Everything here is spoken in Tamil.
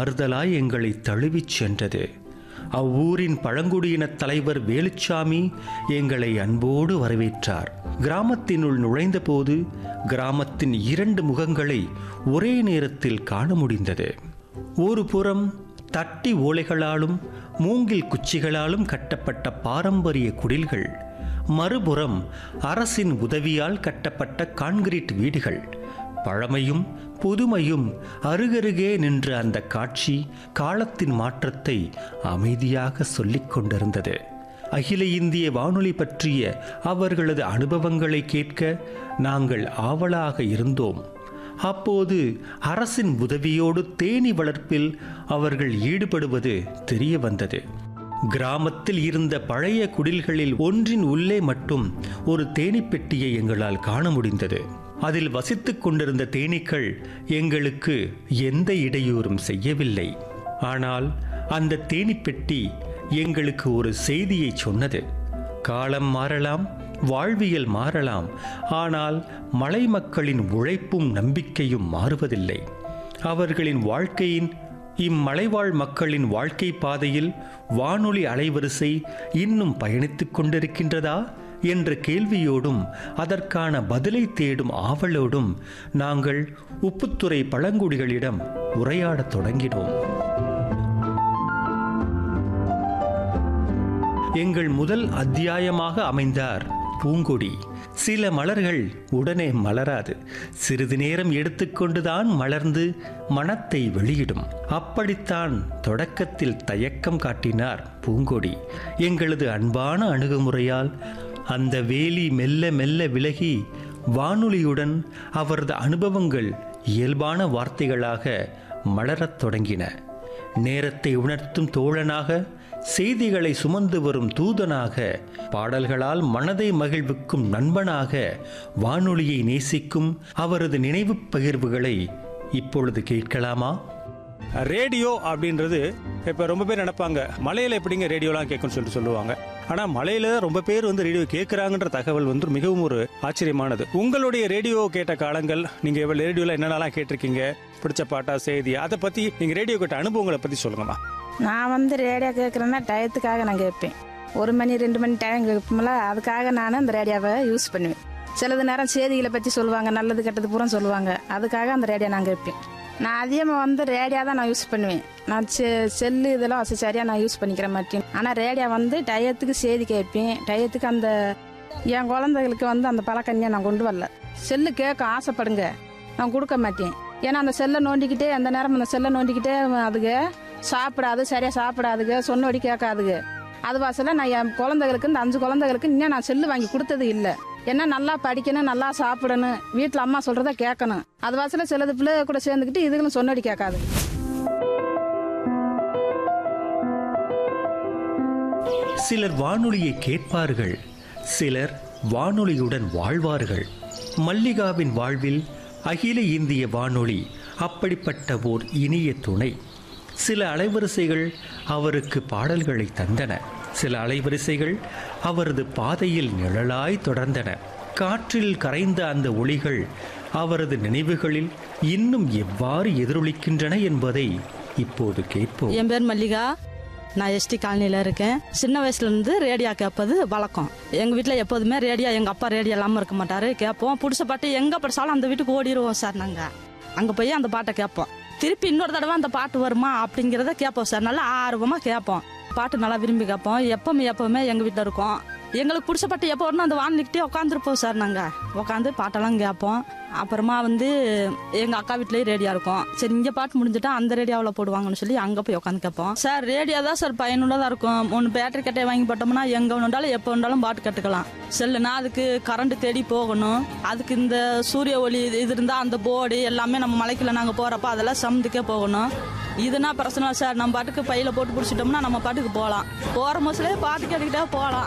ஆறுதலாய் எங்களை தழுவிச் சென்றது அவ்வூரின் பழங்குடியினத் தலைவர் வேலுச்சாமி எங்களை அன்போடு வரவேற்றார் கிராமத்தினுள் நுழைந்தபோது கிராமத்தின் இரண்டு முகங்களை ஒரே நேரத்தில் காண முடிந்தது ஒரு புறம் தட்டி ஓலைகளாலும் மூங்கில் குச்சிகளாலும் கட்டப்பட்ட பாரம்பரிய குடில்கள் மறுபுறம் அரசின் உதவியால் கட்டப்பட்ட கான்கிரீட் வீடுகள் பழமையும் புதுமையும் அருகருகே நின்ற அந்த காட்சி காலத்தின் மாற்றத்தை அமைதியாக சொல்லிக் கொண்டிருந்தது அகில இந்திய வானொலி பற்றிய அவர்களது அனுபவங்களை கேட்க நாங்கள் ஆவலாக இருந்தோம் அப்போது அரசின் உதவியோடு தேனி வளர்ப்பில் அவர்கள் ஈடுபடுவது தெரிய வந்தது கிராமத்தில் இருந்த பழைய குடில்களில் ஒன்றின் உள்ளே மட்டும் ஒரு தேனீப்பெட்டியை எங்களால் காண முடிந்தது அதில் வசித்துக் கொண்டிருந்த தேனீக்கள் எங்களுக்கு எந்த இடையூறும் செய்யவில்லை ஆனால் அந்த தேனீப்பெட்டி எங்களுக்கு ஒரு செய்தியை சொன்னது காலம் மாறலாம் வாழ்வியல் மாறலாம் ஆனால் மலை மக்களின் உழைப்பும் நம்பிக்கையும் மாறுவதில்லை அவர்களின் வாழ்க்கையின் இம்மலைவாழ் மக்களின் வாழ்க்கை பாதையில் வானொலி அலைவரிசை இன்னும் பயணித்துக் கொண்டிருக்கின்றதா என்ற கேள்வியோடும் அதற்கான பதிலை தேடும் ஆவலோடும் நாங்கள் உப்புத்துறை பழங்குடிகளிடம் உரையாடத் தொடங்கினோம் எங்கள் முதல் அத்தியாயமாக அமைந்தார் பூங்கொடி சில மலர்கள் உடனே மலராது சிறிது நேரம் எடுத்துக்கொண்டுதான் மலர்ந்து மனத்தை வெளியிடும் அப்படித்தான் தொடக்கத்தில் தயக்கம் காட்டினார் பூங்கொடி எங்களது அன்பான அணுகுமுறையால் அந்த வேலி மெல்ல மெல்ல விலகி வானொலியுடன் அவரது அனுபவங்கள் இயல்பான வார்த்தைகளாக மலரத் தொடங்கின நேரத்தை உணர்த்தும் தோழனாக செய்திகளை சுமந்து வரும் தூதனாக பாடல்களால் மனதை மகிழ்விக்கும் நண்பனாக வானொலியை நேசிக்கும் அவரது நினைவுப் பகிர்வுகளை இப்பொழுது கேட்கலாமா ரேடியோ அப்படின்றது இப்போ ரொம்ப பேர் நினைப்பாங்க மலையில் எப்படிங்க ரேடியோலாம் கேட்கும்னு சொல்லிட்டு சொல்லுவாங்க ஆனால் மலையில் ரொம்ப பேர் வந்து ரேடியோ கேட்குறாங்கன்ற தகவல் வந்து மிகவும் ஒரு ஆச்சரியமானது உங்களுடைய ரேடியோ கேட்ட காலங்கள் நீங்கள் ரேடியோவில் என்னென்னலாம் கேட்டிருக்கீங்க பிடிச்ச பாட்டா செய்தி அதை பற்றி நீங்கள் ரேடியோ கேட்ட அனுபவங்களை பற்றி சொல்லுங்கம்மா நான் வந்து ரேடியோ கேட்குறேன்னா டயத்துக்காக நான் கேட்பேன் ஒரு மணி ரெண்டு மணி டைம் கேட்போம்ல அதுக்காக நான் அந்த ரேடியோவை யூஸ் பண்ணுவேன் சிலது நேரம் செய்திகளை பற்றி சொல்லுவாங்க நல்லது கெட்டது பூரா சொல்லுவாங்க அதுக்காக அந்த ரேடியோ நான் கேட்பேன் நான் அதிகமாக வந்து ரேடியோ தான் நான் யூஸ் பண்ணுவேன் நான் செ செல்லு இதெல்லாம் வசதி சரியாக நான் யூஸ் பண்ணிக்கிற மாட்டேன் ஆனால் ரேடியோ வந்து டயத்துக்கு செய்தி கேட்பேன் டயத்துக்கு அந்த என் குழந்தைகளுக்கு வந்து அந்த பழக்கண்ணியை நான் கொண்டு வரல செல்லு கேட்க ஆசைப்படுங்க நான் கொடுக்க மாட்டேன் ஏன்னா அந்த செல்லை நோண்டிக்கிட்டே அந்த நேரம் அந்த செல்லை நோண்டிக்கிட்டே அதுக சாப்பிடாது சரியாக சாப்பிடாதுங்க சொன்னபடி கேட்காதுங்க அது வாசல நான் என் குழந்தைகளுக்கு இந்த அஞ்சு குழந்தைகளுக்கு இன்னும் நான் செல்லு வாங்கி கொடுத்தது இல்லை என்ன நல்லா படிக்கணும் நல்லா சாப்பிடணும் வீட்டில் அம்மா சொல்கிறத கேட்கணும் அது வாசல சிலது பிள்ளை கூட சேர்ந்துக்கிட்டு இதுகளும் சொன்னபடி கேட்காது சிலர் வானொலியை கேட்பார்கள் சிலர் வானொலியுடன் வாழ்வார்கள் மல்லிகாவின் வாழ்வில் அகில இந்திய வானொலி அப்படிப்பட்ட ஓர் இனிய துணை சில அலைவரிசைகள் அவருக்கு பாடல்களை தந்தன சில அலைவரிசைகள் அவரது பாதையில் நிழலாய் தொடர்ந்தன காற்றில் கரைந்த அந்த ஒளிகள் அவரது நினைவுகளில் இன்னும் எவ்வாறு எதிரொலிக்கின்றன என்பதை இப்போது கேட்போம் என் பேர் மல்லிகா நான் எஸ்டி காலனியில் இருக்கேன் சின்ன வயசுலேருந்து ரேடியோ கேட்பது வழக்கம் எங்கள் வீட்டில் எப்போதுமே ரேடியோ எங்கள் அப்பா ரேடியோ இல்லாமல் இருக்க மாட்டார் கேட்போம் பிடிச்ச பாட்டு எங்கே படிச்சாலும் அந்த வீட்டுக்கு ஓடிடுவோம் சார் நாங்கள் அங்கே போய் அந்த பாட்டை கேட்போம் திருப்பி இன்னொரு தடவை அந்த பாட்டு வருமா அப்படிங்கிறத கேட்போம் சார் நல்லா ஆர்வமாக கேட்போம் பாட்டு நல்லா விரும்பி கேட்போம் எப்பவுமே எப்பவுமே எங்கள் வீட்டில் இருக்கோம் எங்களுக்கு பிடிச்ச பாட்டு எப்போ வரணும் அந்த வானிக்கிட்டே உட்காந்துருப்போம் சார் நாங்கள் உட்காந்து பாட்டெல்லாம் கேட்போம் அப்புறமா வந்து எங்கள் அக்கா வீட்லேயே ரேடியோ இருக்கும் சரி இங்கே பாட்டு முடிஞ்சுட்டா அந்த ரேடியோவில் போடுவாங்கன்னு சொல்லி அங்கே போய் உட்காந்து கேட்போம் சார் ரேடியோ தான் சார் பயனுள்ளதாக இருக்கும் ஒன்று பேட்டரி கட்டையை வாங்கி போட்டோம்னா எங்கே வேணுண்டாலும் எப்போ வேண்டாலும் பாட்டு கட்டுக்கலாம் செல்லுனா அதுக்கு கரண்ட் தேடி போகணும் அதுக்கு இந்த சூரிய ஒளி இது இது இருந்தால் அந்த போர்டு எல்லாமே நம்ம மலைக்குள்ள நாங்கள் போகிறப்ப அதெல்லாம் சமந்துக்கே போகணும் இதுனா பிரச்சனை இல்லை சார் நம்ம பாட்டுக்கு பையில போட்டு பிடிச்சிட்டோம்னா நம்ம பாட்டுக்கு போகலாம் போகிற மோசிலே பாட்டு கேட்டுக்கிட்டே போகலாம்